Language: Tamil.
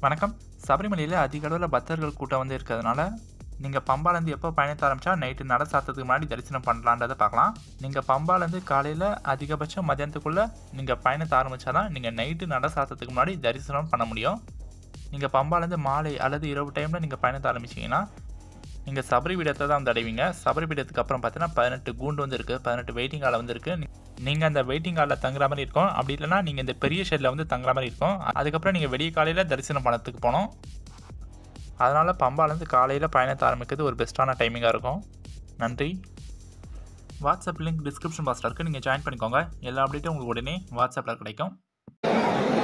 வணக்கம் சபரிமலையில் அதிக அளவில் பக்தர்கள் கூட்டம் வந்து இருக்கிறதுனால நீங்கள் பம்பாலேருந்து எப்போ பயணத்தை ஆரம்பித்தா நைட்டு நட சாத்தத்துக்கு முன்னாடி தரிசனம் பண்ணலான்றதை பார்க்கலாம் நீங்கள் பம்பாலேருந்து காலையில் அதிகபட்சம் மதியானத்துக்குள்ளே நீங்கள் பயணத்தை ஆரம்பித்தா தான் நீங்கள் நைட்டு நட சாத்தத்துக்கு முன்னாடி தரிசனம் பண்ண முடியும் நீங்கள் பம்பாலேருந்து மாலை அல்லது இரவு டைமில் நீங்கள் பயணத்தை ஆரம்பிச்சிங்கன்னா நீங்கள் சபரி பீடத்தை தான் வந்து அடைவீங்க சபரி பீடத்துக்கு அப்புறம் பார்த்தீங்கன்னா பதினெட்டு கூண்டு வந்து இருக்குது பதினெட்டு வெயிட்டிங் ஹால் வந்து இருக்குது நீங்கள் அந்த வெயிட்டிங் ஹாலில் தங்குற மாதிரி இருக்கும் அப்படி இல்லைனா நீங்கள் இந்த பெரிய ஷெட்டில் வந்து தங்குற மாதிரி இருக்கும் அதுக்கப்புறம் நீங்கள் வெடிய காலையில் தரிசனம் பண்ணத்துக்கு போனோம் அதனால் பம்பாலேருந்து காலையில் பயணத்தை ஆரம்பிக்கிறது ஒரு பெஸ்ட்டான டைமிங்காக இருக்கும் நன்றி வாட்ஸ்அப் லிங்க் டிஸ்கிரிப்ஷன் பாக்ஸில் இருக்குது நீங்கள் ஜாயின் பண்ணிக்கோங்க எல்லா அப்டேட்டும் உங்களுக்கு உடனே வாட்ஸ்அப்பில் கிடைக்கும்